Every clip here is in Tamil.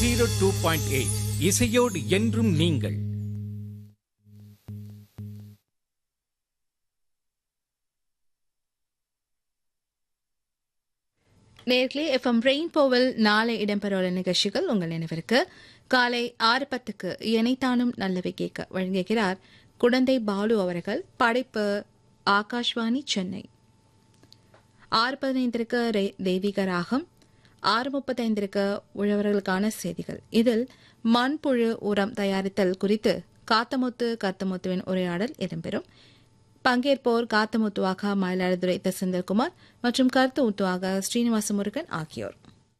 ஜீரோ டூ பாயிண்ட் எயிட் இசையோடு என்றும் நீங்கள் நேர்களே எஃப்எம் ரெயின்போவில் நாளை இடம்பெறவுள்ள நிகழ்ச்சிகள் உங்கள் நினைவிற்கு காலை ஆறு பத்துக்கு இணைத்தானும் நல்லவை கேட்க வழங்குகிறார் குடந்தை பாலு அவர்கள் படைப்பு ஆகாஷ்வாணி சென்னை ஆறு பதினைந்திற்கு ரே- தெய்வீக ராகம் ஆறு முப்பத்தைந்திற்கு உழவர்களுக்கான செய்திகள் இதில் மண்புழு உரம் தயாரித்தல் குறித்து காத்தமுத்து கத்தமுத்துவின் உரையாடல் இடம்பெறும் பங்கேற்போர் காத்தமுத்துவாக மயிலாடுதுறை த. செந்தில்குமார் மற்றும் கருத்து முத்துவாக ஸ்ரீனிவாச முருகன் ஆகியோர்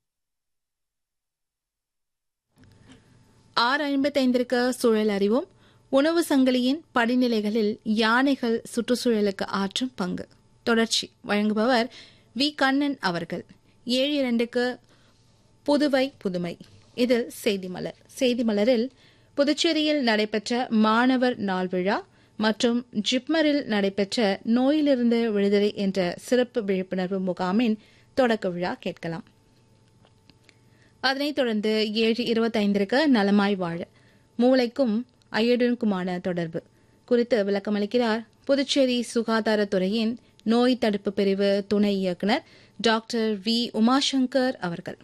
ஆறு ஐம்பத்தைந்திற்கு சூழல் அறிவோம் உணவு சங்கிலியின் படிநிலைகளில் யானைகள் சுற்றுச்சூழலுக்கு ஆற்றும் பங்கு தொடர்ச்சி வழங்குபவர் வி கண்ணன் அவர்கள் ஏழு இரண்டுக்கு புதுவை புதுமை இதில் செய்தி மலர் செய்தி மலரில் புதுச்சேரியில் நடைபெற்ற மாணவர் நாள் விழா மற்றும் ஜிப்மரில் நடைபெற்ற நோயிலிருந்து விடுதலை என்ற சிறப்பு விழிப்புணர்வு முகாமின் தொடக்க விழா கேட்கலாம் அதனைத் தொடர்ந்து ஏழு இருபத்தைந்திற்கு நலமாய் வாழ மூளைக்கும் அயடுனுக்குமான தொடர்பு குறித்து விளக்கமளிக்கிறார் புதுச்சேரி சுகாதாரத்துறையின் நோய் தடுப்பு பிரிவு துணை இயக்குநர் டாக்டர் வி உமாசங்கர் அவர்கள்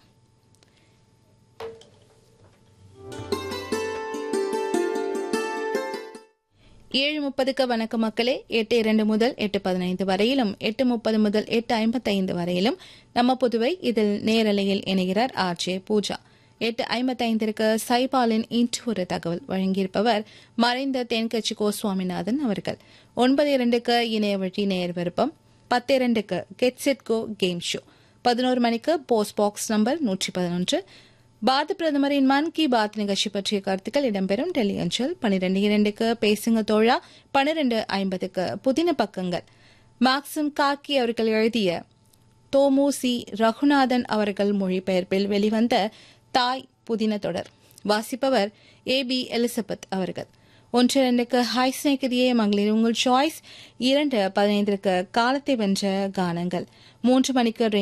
ஏழு முப்பதுக்கு வணக்க மக்களே எட்டு இரண்டு முதல் எட்டு பதினைந்து வரையிலும் எட்டு முப்பது முதல் எட்டு ஐம்பத்தைந்து வரையிலும் நம்ம புதுவை இதில் நேரலையில் இணைகிறார் ஆர் ஜே பூஜா எட்டு ஐம்பத்தைந்திற்கு சைபாலின் இன்று ஒரு தகவல் வழங்கியிருப்பவர் மறைந்த தென்கட்சி கோ சுவாமிநாதன் அவர்கள் ஒன்பது இரண்டுக்கு இணைய வழி நேர் விருப்பம் பத்து இரண்டுக்கு get set go game show பதினோரு மணிக்கு போஸ்ட் பாக்ஸ் நம்பர் நூற்றி பதினொன்று பாரத பிரதமரின் மன் கி பாத் நிகழ்ச்சி பற்றிய கருத்துக்கள் இடம்பெறும் டெல்லி அஞ்சல் பனிரெண்டு இரண்டுக்கு பேசுங்க தோழா பனிரெண்டு ஐம்பதுக்கு புதின பக்கங்கள் மாக்சிம் காக்கி அவர்கள் எழுதிய தோமு சி ரகுநாதன் அவர்கள் மொழிபெயர்ப்பில் வெளிவந்த தாய் புதின தொடர் வாசிப்பவர் ஏ பி எலிசபெத் அவர்கள் ஒன்று இரண்டுக்கு ஹாய் ஸ்நேகிதியே மகளிர் உங்கள் சாய்ஸ் இரண்டு பதினைந்திற்கு காலத்தை வென்ற கானங்கள் மூன்று மணிக்கு